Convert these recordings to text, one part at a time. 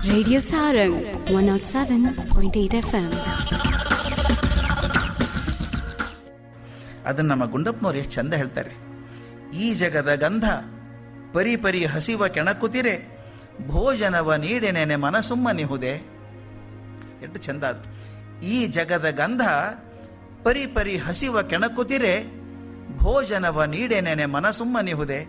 Radio Sarang 107.8 FM. ಅದನ್ನ ನಮ್ಮ ಗುಂಡಪ್ಪನವ್ರು ಎಷ್ಟು ಚಂದ ಹೇಳ್ತಾರೆ ಈ ಜಗದ ಗಂಧ ಪರಿ ಪರಿ ಹಸಿವ ಕೆಣಕುತಿರೆ ಭೋಜನವ ನೀಡೆನೆನೆ ಮನಸುಮ್ಮನಿಹುದೆ ಎಷ್ಟು ಚಂದ ಅದು ಈ ಜಗದ ಗಂಧ ಪರಿ ಪರಿ ಹಸಿವ ಕೆಣಕುತಿರೆ ಭೋಜನವ ನೀಡೆನೆನೆ ಮನಸುಮ್ಮನಿಹುದೆ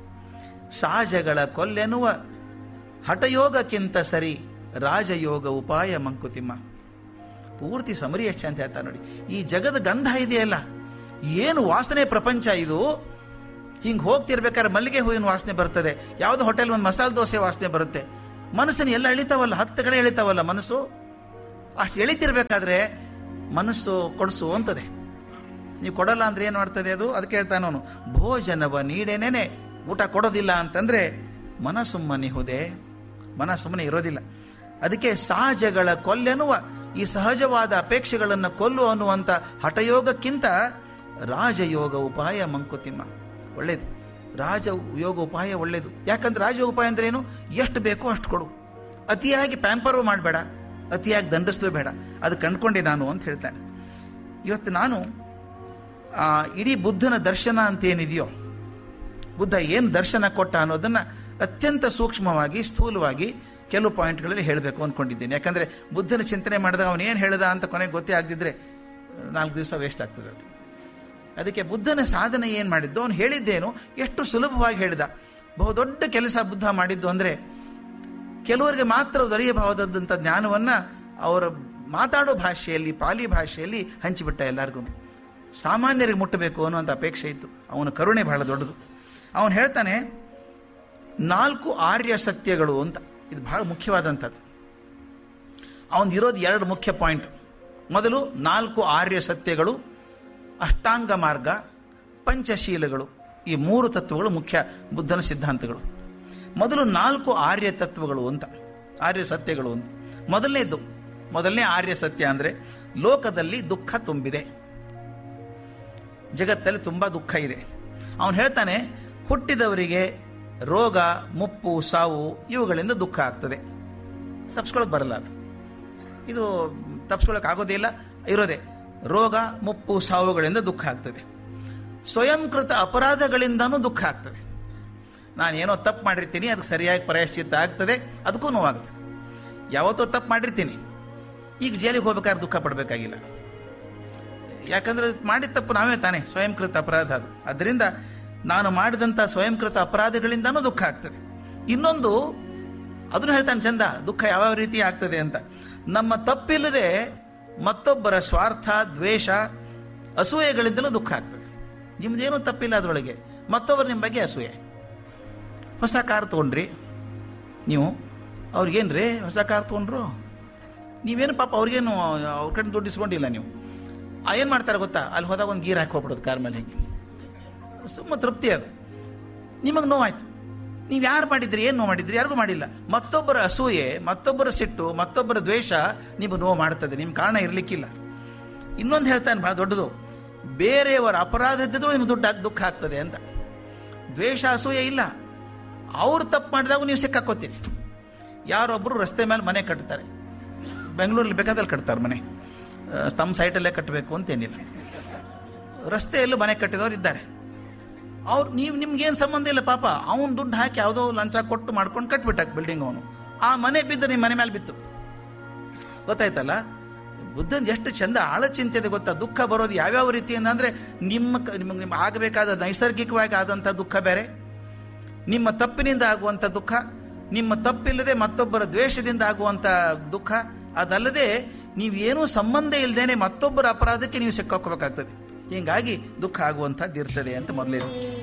ಸಾಜಗಳ ಕೊಲ್ಲೆನ್ನುವ ಹಠಯೋಗಕ್ಕಿಂತ ಸರಿ ರಾಜಯೋಗ ಉಪಾಯ ಮಂಕುತಿಮ್ಮ ಪೂರ್ತಿ ಸಮರಿ ಎಷ್ಟು ಅಂತ ಹೇಳ್ತಾರೆ ನೋಡಿ ಈ ಜಗದ ಗಂಧ ಇದೆಯಲ್ಲ ಏನು ವಾಸನೆ ಪ್ರಪಂಚ ಇದು ಹಿಂಗೆ ಹೋಗ್ತಿರ್ಬೇಕಾದ್ರೆ ಮಲ್ಲಿಗೆ ಹೂವಿನ ವಾಸನೆ ಬರ್ತದೆ ಯಾವುದೋ ಹೋಟೆಲ್ ಒಂದು ಮಸಾಲೆ ದೋಸೆ ವಾಸನೆ ಬರುತ್ತೆ ಮನಸ್ಸನ್ನು ಎಲ್ಲ ಎಳಿತಾವಲ್ಲ ಹತ್ತು ಕಡೆ ಎಳಿತಾವಲ್ಲ ಮನಸ್ಸು ಅಷ್ಟು ಎಳಿತಿರ್ಬೇಕಾದ್ರೆ ಮನಸ್ಸು ಕೊಡಿಸು ಅಂತದೆ ನೀವು ಕೊಡಲ್ಲ ಅಂದ್ರೆ ಏನು ಮಾಡ್ತದೆ ಅದು ಅದಕ್ಕೆ ಹೇಳ್ತಾನೆ ಅವನು ಭೋಜನವ ನೀಡೇನೇನೆ ಊಟ ಕೊಡೋದಿಲ್ಲ ಅಂತಂದ್ರೆ ಮನ ಸುಮ್ಮನಿಹುದೆ ಮನ ಸುಮ್ಮನೆ ಇರೋದಿಲ್ಲ ಅದಕ್ಕೆ ಸಹಜಗಳ ಕೊಲ್ಲೆನ್ನುವ ಈ ಸಹಜವಾದ ಅಪೇಕ್ಷೆಗಳನ್ನು ಕೊಲ್ಲು ಅನ್ನುವಂಥ ಹಠಯೋಗಕ್ಕಿಂತ ರಾಜಯೋಗ ಉಪಾಯ ಮಂಕುತಿಮ್ಮ ಒಳ್ಳೇದು ರಾಜ ಯೋಗ ಉಪಾಯ ಒಳ್ಳೇದು ಯಾಕಂದ್ರೆ ರಾಜಯೋಗ ಉಪಾಯ ಅಂದ್ರೆ ಏನು ಎಷ್ಟು ಬೇಕೋ ಅಷ್ಟು ಕೊಡು ಅತಿಯಾಗಿ ಪ್ಯಾಂಪರು ಮಾಡಬೇಡ ಅತಿಯಾಗಿ ದಂಡಿಸ್ಲೂ ಬೇಡ ಅದು ಕಂಡ್ಕೊಂಡೆ ನಾನು ಅಂತ ಹೇಳ್ತಾನೆ ಇವತ್ತು ನಾನು ಆ, ಇಡೀ ಬುದ್ಧನ ದರ್ಶನ ಅಂತ ಏನಿದೆಯೋ ಬುದ್ಧ ಏನು ದರ್ಶನ ಕೊಟ್ಟ ಅನ್ನೋದನ್ನ ಅತ್ಯಂತ ಸೂಕ್ಷ್ಮವಾಗಿ ಸ್ಥೂಲವಾಗಿ ಕೆಲವು ಪಾಯಿಂಟ್ಗಳಲ್ಲಿ ಹೇಳಬೇಕು ಅಂದ್ಕೊಂಡಿದ್ದೀನಿ ಯಾಕಂದ್ರೆ ಬುದ್ಧನ ಚಿಂತನೆ ಮಾಡಿದಾಗ ಅವನು ಏನು ಹೇಳ್ದ ಅಂತ ಕೊನೆಗೆ ಗೊತ್ತೇ ಆಗದಿದ್ರೆ ನಾಲ್ಕು ದಿವಸ ವೇಸ್ಟ್ ಆಗ್ತದೆ ಅದು ಅದಕ್ಕೆ ಬುದ್ಧನ ಸಾಧನೆ ಏನು ಮಾಡಿದ್ದು ಅವನು ಹೇಳಿದ್ದೇನು ಎಷ್ಟು ಸುಲಭವಾಗಿ ಹೇಳಿದ ಬಹುದೊಡ್ಡ ಕೆಲಸ ಬುದ್ಧ ಮಾಡಿದ್ದು ಅಂದರೆ ಕೆಲವರಿಗೆ ಮಾತ್ರ ದೊರೆಯಬಹುದಾದಂಥ ಜ್ಞಾನವನ್ನ ಅವರ ಮಾತಾಡೋ ಭಾಷೆಯಲ್ಲಿ ಪಾಲಿ ಭಾಷೆಯಲ್ಲಿ ಹಂಚಿಬಿಟ್ಟ ಎಲ್ಲರಿಗೂ ಸಾಮಾನ್ಯರಿಗೆ ಮುಟ್ಟಬೇಕು ಅನ್ನುವಂಥ ಅಪೇಕ್ಷೆ ಇತ್ತು ಅವನ ಕರುಣೆ ಬಹಳ ದೊಡ್ಡದು ಅವನು ಹೇಳ್ತಾನೆ ನಾಲ್ಕು ಆರ್ಯ ಸತ್ಯಗಳು ಅಂತ ಇದು ಬಹಳ ಮುಖ್ಯವಾದಂಥದ್ದು ಅವನ್ ಇರೋದು ಎರಡು ಮುಖ್ಯ ಪಾಯಿಂಟ್ ಮೊದಲು ನಾಲ್ಕು ಆರ್ಯ ಸತ್ಯಗಳು ಅಷ್ಟಾಂಗ ಮಾರ್ಗ ಪಂಚಶೀಲಗಳು ಈ ಮೂರು ತತ್ವಗಳು ಮುಖ್ಯ ಬುದ್ಧನ ಸಿದ್ಧಾಂತಗಳು ಮೊದಲು ನಾಲ್ಕು ಆರ್ಯ ತತ್ವಗಳು ಅಂತ ಆರ್ಯ ಸತ್ಯಗಳು ಅಂತ ಮೊದಲನೇದು ಮೊದಲನೇ ಆರ್ಯ ಸತ್ಯ ಅಂದ್ರೆ ಲೋಕದಲ್ಲಿ ದುಃಖ ತುಂಬಿದೆ ಜಗತ್ತಲ್ಲಿ ತುಂಬಾ ದುಃಖ ಇದೆ ಅವನು ಹೇಳ್ತಾನೆ ಹುಟ್ಟಿದವರಿಗೆ ರೋಗ ಮುಪ್ಪು ಸಾವು ಇವುಗಳಿಂದ ದುಃಖ ಆಗ್ತದೆ ತಪ್ಸ್ಕೊಳಕ್ ಬರಲ್ಲ ಅದು ಇದು ತಪ್ಸ್ಕೊಳಕ್ ಆಗೋದಿಲ್ಲ ಇರೋದೆ ರೋಗ ಮುಪ್ಪು ಸಾವುಗಳಿಂದ ದುಃಖ ಆಗ್ತದೆ ಸ್ವಯಂಕೃತ ಅಪರಾಧಗಳಿಂದನೂ ದುಃಖ ಆಗ್ತದೆ ನಾನು ಏನೋ ತಪ್ಪು ಮಾಡಿರ್ತೀನಿ ಅದಕ್ಕೆ ಸರಿಯಾಗಿ ಪ್ರಾಯಶ್ಚಿತ್ತ ಆಗ್ತದೆ ಅದಕ್ಕೂ ನೋವಾಗ್ತದೆ ಯಾವತ್ತೋ ತಪ್ಪು ಮಾಡಿರ್ತೀನಿ ಈಗ ಜೈಲಿಗೆ ಹೋಗ್ಬೇಕಾದ್ರೆ ದುಃಖ ಪಡಬೇಕಾಗಿಲ್ಲ ಯಾಕಂದ್ರೆ ಮಾಡಿದ ತಪ್ಪು ನಾವೇ ತಾನೇ ಸ್ವಯಂಕೃತ ಅಪರಾಧ ಅದು ಅದರಿಂದ ನಾನು ಮಾಡಿದಂಥ ಸ್ವಯಂಕೃತ ಅಪರಾಧಗಳಿಂದನೂ ದುಃಖ ಆಗ್ತದೆ ಇನ್ನೊಂದು ಅದನ್ನು ಹೇಳ್ತಾನೆ ಚಂದ ದುಃಖ ಯಾವ ರೀತಿ ಆಗ್ತದೆ ಅಂತ ನಮ್ಮ ತಪ್ಪಿಲ್ಲದೆ ಮತ್ತೊಬ್ಬರ ಸ್ವಾರ್ಥ ದ್ವೇಷ ಅಸೂಯೆಗಳಿಂದಲೂ ದುಃಖ ಆಗ್ತದೆ ನಿಮ್ದೇನೂ ತಪ್ಪಿಲ್ಲ ಅದರೊಳಗೆ ಮತ್ತೊಬ್ಬರು ನಿಮ್ಮ ಬಗ್ಗೆ ಅಸೂಯೆ ಹೊಸ ಕಾರ್ ತೊಗೊಂಡ್ರಿ ನೀವು ಅವ್ರಿಗೇನ್ರಿ ಹೊಸ ಕಾರ್ ತೊಗೊಂಡ್ರು ನೀವೇನು ಪಾಪ ಅವ್ರಿಗೇನು ಅವ್ರ ಕಡೆ ದುಡ್ಡು ಇಸ್ಕೊಂಡಿಲ್ಲ ನೀವು ಆ ಏನು ಮಾಡ್ತಾರೆ ಗೊತ್ತಾ ಅಲ್ಲಿ ಹೋದಾಗ ಒಂದು ಗೀರ್ ಹಾಕಿ ಹೋಗ್ಬಿಡೋದು ಕಾರ್ ಮೇಲೆ ಹಿಂಗೆ ಸುಮ್ಮ ತೃಪ್ತಿ ಅದು ನಿಮಗೆ ನೋವಾಯ್ತು ನೀವು ಯಾರು ಮಾಡಿದ್ರಿ ಏನು ನೋವು ಮಾಡಿದ್ರಿ ಯಾರಿಗೂ ಮಾಡಿಲ್ಲ ಮತ್ತೊಬ್ಬರ ಅಸೂಯೆ ಮತ್ತೊಬ್ಬರ ಸಿಟ್ಟು ಮತ್ತೊಬ್ಬರ ದ್ವೇಷ ನಿಮಗೆ ನೋವು ಮಾಡ್ತದೆ ನಿಮ್ಮ ಕಾರಣ ಇರಲಿಕ್ಕಿಲ್ಲ ಇನ್ನೊಂದು ಹೇಳ್ತಾನೆ ಭಾಳ ದೊಡ್ಡದು ಬೇರೆಯವರ ಅಪರಾಧದ್ದು ನಿಮ್ಗೆ ದುಡ್ಡು ಹಾಕ್- ದುಃಖ ಆಗ್ತದೆ ಅಂತ ದ್ವೇಷ ಅಸೂಯೆ ಇಲ್ಲ ಅವ್ರು ತಪ್ಪು ಮಾಡಿದಾಗ ನೀವು ಸಿಕ್ಕಾಕೋತೀರಿ ಯಾರೊಬ್ಬರು ರಸ್ತೆ ಮೇಲೆ ಮನೆ ಕಟ್ತಾರೆ ಬೆಂಗಳೂರಲ್ಲಿ ಬೇಕಾದಲ್ಲಿ ಕಟ್ತಾರೆ ಮನೆ ಆ, ತಮ್ಮ ಸೈಟಲ್ಲೇ ಕಟ್ಟಬೇಕು ಅಂತೇನಿಲ್ಲ ರಸ್ತೆಯಲ್ಲೂ ಮನೆ ಕಟ್ಟಿದವರು ಇದ್ದಾರೆ ಅವ್ರು ನೀವು ನಿಮ್ಗೇನು ಸಂಬಂಧ ಇಲ್ಲ ಪಾಪ ಅವನು ದುಡ್ಡು ಹಾಕಿ ಯಾವುದೋ ಲಂಚ ಕೊಟ್ಟು ಮಾಡ್ಕೊಂಡು ಕಟ್ಬಿಟ್ಟ ಬಿಲ್ಡಿಂಗ್ ಅವನು ಆ ಮನೆ ಬಿದ್ದು ನಿಮ್ಮ ಮನೆ ಮೇಲೆ ಬಿತ್ತು ಗೊತ್ತಾಯ್ತಲ್ಲ ಬುದ್ಧನ್ ಎಷ್ಟು ಚಂದ ಆಳ ಚಿಂತೆ ಇದೆ ಗೊತ್ತಾ ದುಃಖ ಬರೋದು ಯಾವ್ಯಾವ ರೀತಿಯಿಂದ ಅಂದ್ರೆ ನಿಮ್ಮ ಕ- ನಿಮಗೆ ನಿಮ್ಗೆ ಆಗಬೇಕಾದ ನೈಸರ್ಗಿಕವಾಗಿ ಆದಂಥ ದುಃಖ ಬೇರೆ ನಿಮ್ಮ ತಪ್ಪಿನಿಂದ ಆಗುವಂಥ ದುಃಖ ನಿಮ್ಮ ತಪ್ಪಿಲ್ಲದೆ ಮತ್ತೊಬ್ಬರ ದ್ವೇಷದಿಂದ ಆಗುವಂಥ ದುಃಖ ಅದಲ್ಲದೆ ನೀವೇನೂ ಸಂಬಂಧ ಇಲ್ಲದೇನೆ ಮತ್ತೊಬ್ಬರ ಅಪರಾಧಕ್ಕೆ ನೀವು ಸಿಕ್ಕಾಕೋಬೇಕಾಗ್ತದೆ ಹೀಗಾಗಿ ದುಃಖ ಆಗುವಂಥದ್ದು ಇರ್ತದೆ ಅಂತ ಮೊದಲೇ